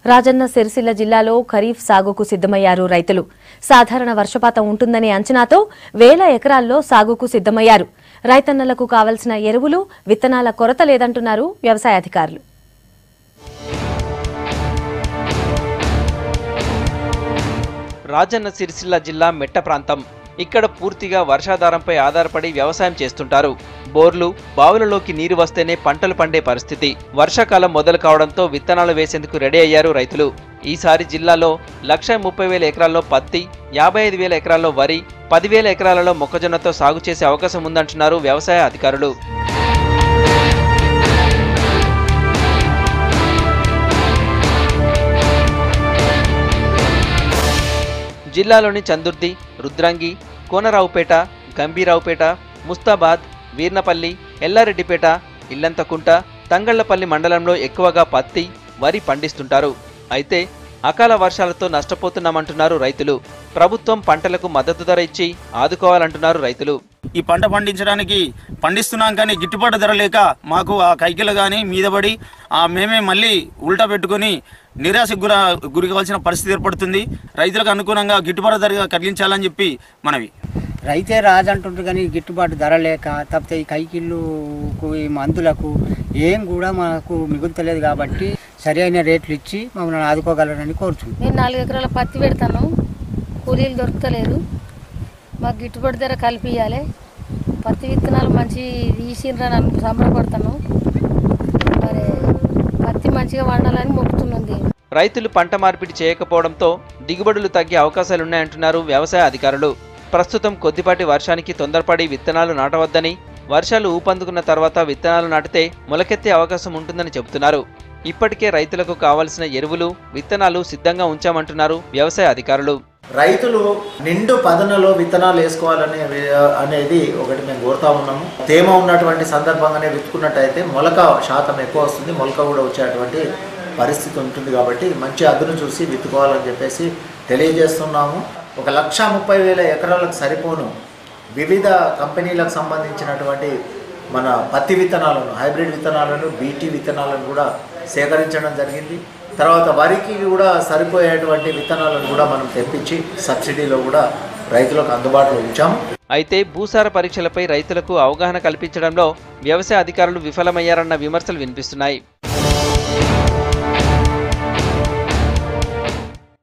రాజన్న సిరిసిల్ల జిల్లాలో ఖరీఫ్ సాగుకు సిద్దమయ్యారు రైతులు సాధారణ వర్షపాతం ఉంటుందనే అంచనాతో వేల ఎకరాల్లో సాగుకు సిద్దమయ్యారు రైతన్నలకు కావలసిన ఎరువులు విత్తనాల కొరత లేదంటున్నారు వ్యవసాయ అధికారులు రాజన్న సిరిసిల్ల జిల్లా మెట్ట ప్రాంతం ఇక్కడ పూర్తిగా వర్షాధారంపై ఆధారపడి వ్యవసాయం చేస్తుంటారు బోర్లు బావులలోకి నీరు వస్తేనే పంటలు పండే పరిస్థితి వర్షాకాలం మొదలు కావడంతో విత్తనాలు వేసేందుకు రెడీ అయ్యారు రైతులు ఈసారి జిల్లాలో లక్ష ముప్పై వేల ఎకరాల్లో పత్తి యాభై ఐదు వేల ఎకరాల్లో వరి పదివేల ఎకరాలలో మొక్కజొన్నతో సాగు చేసే అవకాశం ఉందంటున్నారు వ్యవసాయ అధికారులు జిల్లాలోని చందుర్తి రుద్రంగి కోనరావుపేట గంభీరావుపేట ముస్తాబాద్ వీర్నపల్లి ఎల్లారెడ్డిపేట ఇల్లంతకుంట తంగళ్లపల్లి మండలంలో ఎక్కువగా పత్తి వరి పండిస్తుంటారు అయితే అకాల వర్షాలతో నష్టపోతున్నామంటున్నారు రైతులు ప్రభుత్వం పంటలకు మద్దతు ధర ఇచ్చి ఆదుకోవాలంటున్నారు రైతులు ఈ పంట పండించడానికి పండిస్తున్నాం కానీ గిట్టుబాటు ధర లేక మాకు ఆ కైకిలు కానీ మీదపడి ఆ మేమే మళ్ళీ ఉల్టా పెట్టుకొని నిరాశకు గుర గురి కావాల్సిన పరిస్థితి ఏర్పడుతుంది రైతులకు అనుగుణంగా గిట్టుబాటు ధర కలిగించాలని చెప్పి మనవి రైతే రాజు అంటుంటారు కానీ గిట్టుబాటు ధర లేక తప్పితే ఈ కైకిళ్ళుకు ఈ మందులకు ఏం కూడా మనకు మిగులుతలేదు కాబట్టి సరైన రేట్లు ఇచ్చి మమ్మల్ని ఆదుకోగలరని కోరుచున్నాం నేను నాలుగు ఎకరాల పత్తి పెడతాను కూలీలు దొరకలేదు మాకు గిట్టుబాటు ధర కల్పించాలి పత్తి విత్తనాలు మంచి తీసిండ్రని అను సంబరపడతాను మరి పత్తి మంచిగా వండాలని మొక్కుతున్నది రైతులు పంట మార్పిడి చేయకపోవడంతో దిగుబడులు తగ్గే అవకాశాలున్నాయంటున్నారు వ్యవసాయ అధికారులు ప్రస్తుతం కొద్దిపాటి వర్షానికి తొందరపడి విత్తనాలు నాటవద్దని వర్షాలు ఊపందుకున్న తర్వాత విత్తనాలు నాటితే మొలకెత్తే అవకాశం ఉంటుందని చెబుతున్నారు ఇప్పటికే రైతులకు కావలసిన ఎరువులు విత్తనాలు సిద్ధంగా ఉంచామంటున్నారు వ్యవసాయ అధికారులు రైతులు నిండు పదనలో విత్తనాలు వేసుకోవాలనే వి- అనేది ఒకటి మేము కోరుతా ఉన్నాము తేమ ఉన్నటువంటి సందర్భంగానే విత్తుకున్నట్టయితే మొలక శాతం ఎక్కువ వస్తుంది మొలక కూడా వచ్చేటువంటి పరిస్థితి ఉంటుంది కాబట్టి మంచి అదును చూసి విత్తుకోవాలని చెప్పేసి తెలియజేస్తున్నాము ఒక లక్ష ముప్పై వేల ఎకరాలకు సరిపోను వివిధ కంపెనీలకు సంబంధించినటువంటి మన పత్తి విత్తనాలను హైబ్రిడ్ విత్తనాలను బీటీ విత్తనాలను కూడా సేకరించడం జరిగింది తర్వాత వరికి కూడా సరిపోయేటువంటి విత్తనాలను కూడా మనం తెప్పించి సబ్సిడీలో కూడా రైతులకు అందుబాటులో ఉంచాము అయితే భూసార పరీక్షలపై రైతులకు అవగాహన కల్పించడంలో వ్యవసాయ అధికారులు విఫలమయ్యారన్న విమర్శలు వినిపిస్తున్నాయి